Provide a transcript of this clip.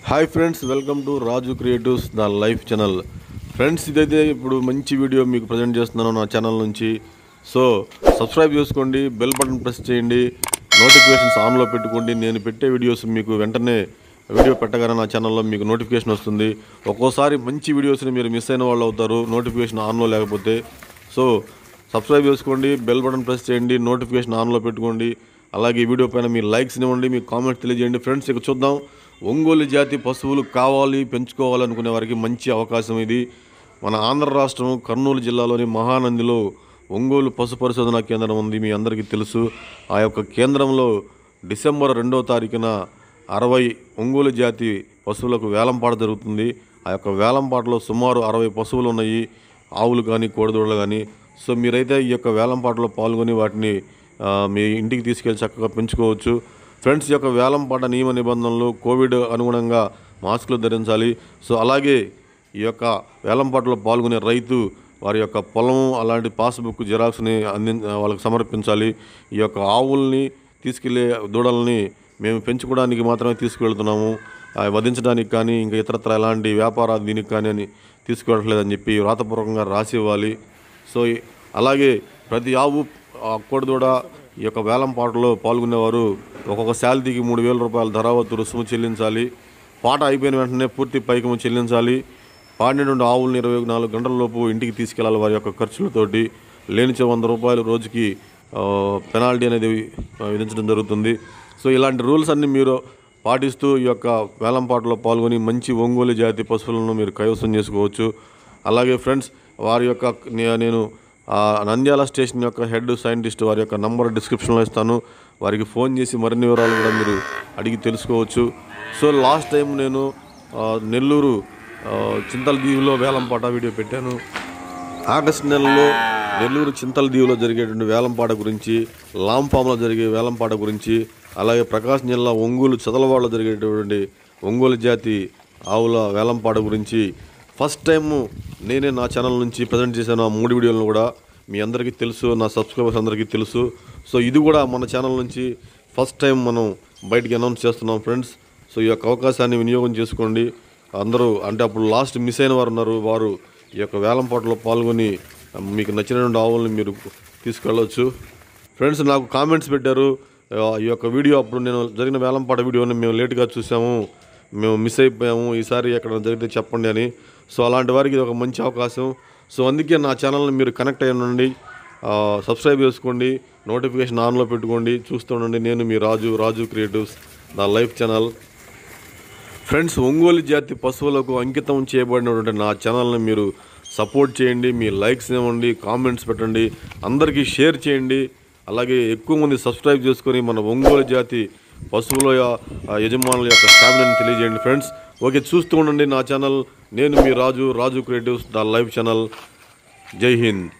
hi friends welcome to Raju creatives the life channel friends ఇదైతే ఇప్పుడు మంచి వీడియో మీకు ప్రజెంట్ చేస్తున్నాను నా ఛానల్ నుంచి సో సబ్స్క్రైబ్ చేసుకోండి బెల్ బటన్ ప్రెస్ చేయండి నోటిఫికేషన్స్ ఆన్లో పెట్టుకోండి నేను పెట్టే వీడియోస్ మీకు వెంటనే వీడియో పెట్టగానే నా ఛానల్లో మీకు నోటిఫికేషన్ వస్తుంది ఒక్కోసారి మంచి వీడియోస్ని మీరు మిస్ అయిన వాళ్ళు అవుతారు నోటిఫికేషన్ ఆన్లో లేకపోతే సో సబ్స్క్రైబ్ చేసుకోండి బెల్ బటన్ ప్రెస్ చేయండి నోటిఫికేషన్ ఆన్లో పెట్టుకోండి అలాగే ఈ వీడియో పైన మీ లైక్స్ ఇవ్వండి మీ కామెంట్స్ తెలియజేయండి ఫ్రెండ్స్ ఇక చూద్దాం ఒంగోలు జాతి పశువులు కావాలి పెంచుకోవాలనుకునే వారికి మంచి అవకాశం ఇది మన ఆంధ్ర రాష్ట్రం కర్నూలు జిల్లాలోని మహానందిలో ఒంగోలు పశు పరిశోధన కేంద్రం ఉంది మీ అందరికీ తెలుసు ఆ యొక్క కేంద్రంలో డిసెంబర్ రెండో తారీఖున అరవై ఒంగోలు జాతి పశువులకు వేలంపాట జరుగుతుంది ఆ యొక్క వేలంపాటలో సుమారు అరవై పశువులు ఉన్నాయి ఆవులు కానీ కోడిదూడలు కానీ సో మీరైతే ఈ యొక్క వేలంపాటలో పాల్గొని వాటిని ఆ, మీ ఇంటికి తీసుకెళ్ళి చక్కగా పెంచుకోవచ్చు ఫ్రెండ్స్ ఈ యొక్క వేలంపాట నియమ నిబంధనలు కోవిడ్ అనుగుణంగా మాస్కులు ధరించాలి సో అలాగే ఈ యొక్క వేలంపాటలో పాల్గొనే రైతు వారి యొక్క పొలం అలాంటి పాస్బుక్ జిరాక్స్ని అంది వాళ్ళకి సమర్పించాలి ఈ యొక్క ఆవుల్ని తీసుకెళ్లే దూడల్ని మేము పెంచుకోవడానికి మాత్రమే తీసుకువెళ్తున్నాము ఆ, వధించడానికి కానీ ఇంకా ఇతరత్ర ఎలాంటి వ్యాపార దీనికి కానీ అని తీసుకువెళ్ళట్లేదని చెప్పి వ్రాతపూర్వకంగా రాసి ఇవ్వాలి సో ఈ- అలాగే ప్రతి ఆవు ఆ, కోడిదూడ ఈ యొక్క వేలం పాటలో పాల్గొనేవారు ఒక్కొక్క శాలరీకి మూడు వేల రూపాయల ధరావత్తు రుసుము చెల్లించాలి పాట అయిపోయిన వెంటనే పూర్తి పైకము చెల్లించాలి పాడినటువంటి ఆవులను ఇరవై నాలుగు గంటల లోపు ఇంటికి తీసుకెళ్లాలి వారి యొక్క ఖర్చులతోటి లేనిచే వంద రూపాయలు రోజుకి ఆ, పెనాల్టీ అనేది ఆ, విధించడం జరుగుతుంది సో ఇలాంటి రూల్స్ అన్ని మీరు పాటిస్తూ ఈ యొక్క వేలంపాటలో పాల్గొని మంచి ఒంగోలు జాతి పశువులను మీరు కైవసం చేసుకోవచ్చు అలాగే ఫ్రెండ్స్ వారి యొక్క నే- నేను ఆ నంద్యాల స్టేషన్ యొక్క హెడ్ సైంటిస్ట్ వారి యొక్క నంబర్ డిస్క్రిప్షన్లో ఇస్తాను వారికి ఫోన్ చేసి మరిన్ని వివరాలు కూడా మీరు అడిగి తెలుసుకోవచ్చు సో లాస్ట్ టైం నేను ఆ, నెల్లూరు ఆ, చింతల దీవిలో వేలంపాట వీడియో పెట్టాను ఆగస్టు నెలలో నెల్లూరు చింతల దీవులో జరిగేటువంటి వేలంపాట గురించి లాంఫామ్లో జరిగే వేలంపాట గురించి అలాగే ప్రకాశం జిల్లా ఒంగోలు చదలవాడలో జరిగేటువంటి ఒంగోలు జాతి ఆవుల వేలంపాట గురించి ఫస్ట్ టైం నేనే నా ఛానల్ నుంచి ప్రజెంట్ చేశాను ఆ మూడు వీడియోలను కూడా మీ అందరికీ తెలుసు నా సబ్స్క్రైబర్స్ అందరికీ తెలుసు సో ఇది కూడా మన ఛానల్ నుంచి ఫస్ట్ టైం మనం బయటికి అనౌన్స్ చేస్తున్నాం ఫ్రెండ్స్ సో ఈ యొక్క అవకాశాన్ని వినియోగం చేసుకోండి అందరూ అంటే అప్పుడు లాస్ట్ మిస్ అయిన వారు ఉన్నారు వారు ఈ యొక్క వేలంపాటలో పాల్గొని మీకు నచ్చినటువంటి ఆవుల్ని మీరు తీసుకెళ్ళవచ్చు ఫ్రెండ్స్ నాకు కామెంట్స్ పెట్టారు ఆ, ఈ యొక్క వీడియో అప్పుడు నేను జరిగిన వేలంపాట వీడియోని మేము లేట్గా చూసాము మేము మిస్ అయిపోయాము ఈసారి ఎక్కడ జరిగితే చెప్పండి అని సో అలాంటి వారికి ఇది ఒక మంచి అవకాశం సో అందుకే నా ఛానల్ని మీరు కనెక్ట్ అయ్యి ఉండండి ఆ, సబ్స్క్రైబ్ చేసుకోండి నోటిఫికేషన్ ఆన్లో పెట్టుకోండి చూస్తూ ఉండండి నేను మీ రాజు రాజు క్రియేటివ్స్ నా లైఫ్ ఛానల్ ఫ్రెండ్స్ ఒంగోలు జాతి పశువులకు అంకితం చేయబడినటువంటి నా ఛానల్ని మీరు సపోర్ట్ చేయండి మీ లైక్స్ ఇవ్వండి కామెంట్స్ పెట్టండి అందరికీ షేర్ చేయండి అలాగే ఎక్కువ మంది సబ్స్క్రైబ్ చేసుకొని మన ఒంగోలు జాతి పశువుల య- ఆ యజమానుల యొక్క స్టామినాని తెలియజేయండి ఫ్రెండ్స్ ఓకే చూస్తూ ఉండండి నా ఛానల్ నేను మీ Raju Raju creatives the live channel జై హింద్